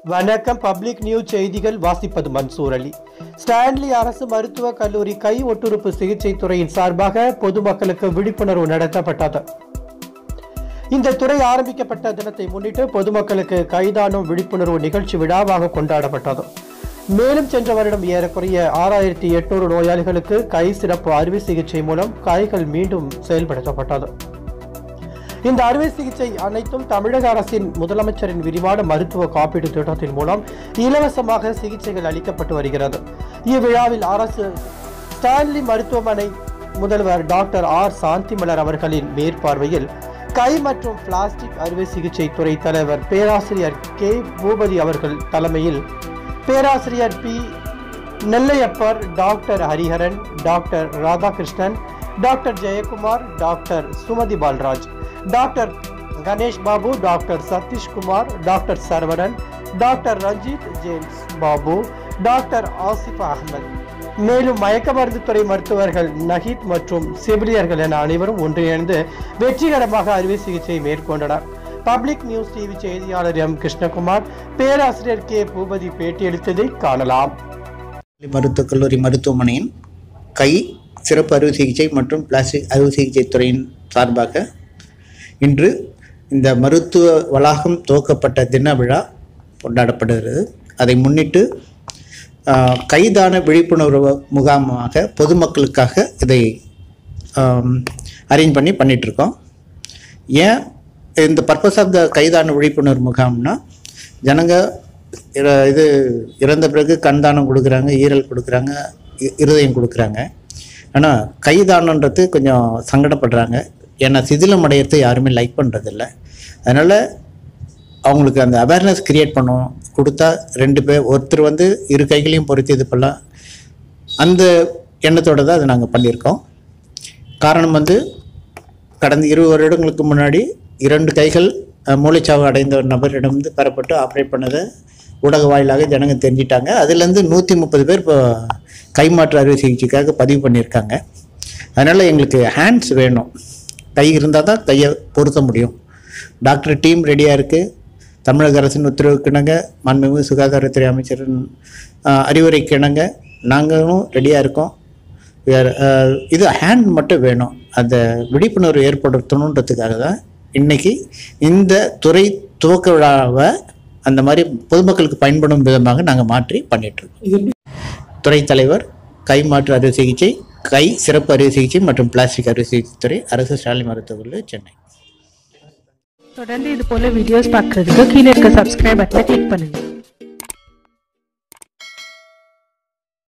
வணக்கம் public news செய்திகள் வாசிப்பது மன்சூர் அலி ஸ்டான்லி அரசு மருத்துவக் கல்லூரி கை ஒட்டுறுப்பு சிகிச்சை துறையின் சார்பாக பொதுமக்களுக்கு விழிப்புணர்வு நடத்தப்பட்டது இந்த துறை ஆரம்பிக்கப்பட்ட தினத்தை முன்னிட்டு பொதுமக்களுக்கு கைதானும் விழிப்புணர்வு நிகழ்ச்சி விழாவாக கொண்டாடப்பட்டது மேலும் சென்ற வருடம் ஏறக்குறைய ஆறாயிரத்தி எட்நூறு நோயாளிகளுக்கு கை சிறப்பு அறுவை சிகிச்சை மூலம் கைகள் மீண்டும் செயல்படுத்தப்பட்டது இந்த அறுவை சிகிச்சை அனைத்தும் தமிழக அரசின் முதலமைச்சரின் விரிவான மருத்துவ காப்பீடு திட்டத்தின் மூலம் இலவசமாக சிகிச்சைகள் அளிக்கப்பட்டு வருகிறது இவ்விழாவில் அரசு ஸ்டான்லி மருத்துவமனை முதல்வர் டாக்டர் ஆர் சாந்திமலர் அவர்களின் மேற்பார்வையில் கை மற்றும் பிளாஸ்டிக் அறுவை சிகிச்சை துறை தலைவர் பேராசிரியர் கே பூபதி அவர்கள் தலைமையில் பேராசிரியர் P Nellaiappar doctor Hariharan doctor Radhakrishnan doctor Jayakumar doctor Sumathi Paulraj doctor Ganesh Babu doctor Sathishkumar doctor Saravanan doctor Ranjith James Babu doctor Asif Ahmed மேலும் மயக்க மருந்து துறை மருத்துவர்கள் நஹீத் மற்றும் செவிலியர்கள் என அனைவரும் ஒன்றிணைந்து வெற்றிகரமாக அறுவை சிகிச்சை மேற்கொண்டனர் பப்ளிக் நியூஸ் டிவி செய்தியாளர் எம் கிருஷ்ணகுமார் பேராசிரியர் கே பூபதி பேட்டியளித்ததை காணலாம் மருத்துவக் கல்லூரி மருத்துவமனையின் கை சிறப்பு அறுவை சிகிச்சை மற்றும் பிளாஸ்டிக் அறுவை சிகிச்சை துறையின் சார்பாக இன்று இந்த மருத்துவ வளாகம் துவக்கப்பட்ட தின விழா கொண்டாடப்படுகிறது அதை முன்னிட்டு ஆஹ், கைதான விழிப்புணர்வு முகாமாக பொதுமக்களுக்காக இதை அரேஞ்ச் பண்ணி பண்ணிகிட்ருக்கோம் ஏன் இந்த பர்பஸ் ஆஃப் த கைதான விழிப்புணர்வு முகாம்னா ஜனங்க இற- இது இறந்த பிறகு கண் தானம் கொடுக்குறாங்க ஈரல் கொடுக்குறாங்க இ- இருதயம் கொடுக்குறாங்க ஆனால் கைதானன்றது கொஞ்சம் சங்கடப்படுறாங்க ஏன்னா சிதிலம் அடையிறதை யாருமே லைக் பண்ணுறதில்ல அதனால் அவங்களுக்கு அந்த அவேர்னஸ் கிரியேட் பண்ணும் கொடுத்தா ரெண்டு பேர் ஒருத்தர் வந்து இரு கைகளையும் பொருத்தி இது பண்ணலாம் அந்த எண்ணத்தோட தான் அதை நாங்கள் பண்ணியிருக்கோம் காரணம் வந்து கடந்த இருபது வருடங்களுக்கு முன்னாடி இரண்டு கைகள் அஹ், மூளைச்சாவு அடைந்த ஒரு நபரிடம் வந்து பெறப்பட்டு ஆப்ரேட் பண்ணதை ஊடக வாயிலாக ஜனங்க தெரிஞ்சிட்டாங்க அதுலேருந்து நூற்றி முப்பது பேர் இப்போ கைமாற்று அறுவை சிகிச்சைக்காக பதிவு பண்ணியிருக்காங்க அதனால் எங்களுக்கு ஹேண்ட்ஸ் வேணும் கை இருந்தால் தான் கையை பொருத்த முடியும் டாக்டர் டீம் ரெடியாக இருக்குது தமிழக அரசின் உத்தரவுக்கிணங்க மாண்புமிகு சுகாதாரத்துறை அமைச்சரின் அஹ், அறிவுரைக்கிணங்க நாங்களும் ரெடியாக இருக்கோம் வேறு இது ஹேண்ட் மட்டும் வேணும் அந்த விழிப்புணர்வு ஏற்படுத்தணுன்றதுக்காக தான் இன்னைக்கு இந்த துறை துவக்க விழாவை அந்த மாதிரி பொதுமக்களுக்கு பயன்படும் விதமாக நாங்கள் மாற்றி பண்ணிகிட்ருக்கோம் துறை தலைவர் கை மாற்று அறுவை சிகிச்சை கை சிறப்பு அறுவை சிகிச்சை மற்றும் பிளாஸ்டிக் அறுவை சிகிச்சை துறை அரசு ஸ்டாலின் மருத்துவக் கல்லூரி சென்னை தொடர்ந்து இது போல வீடியோஸ் பார்க்கறதுக்கு கீழே இருக்க சப்ஸ்கிரைப் பட்டனை கிளிக் பண்ணுங்க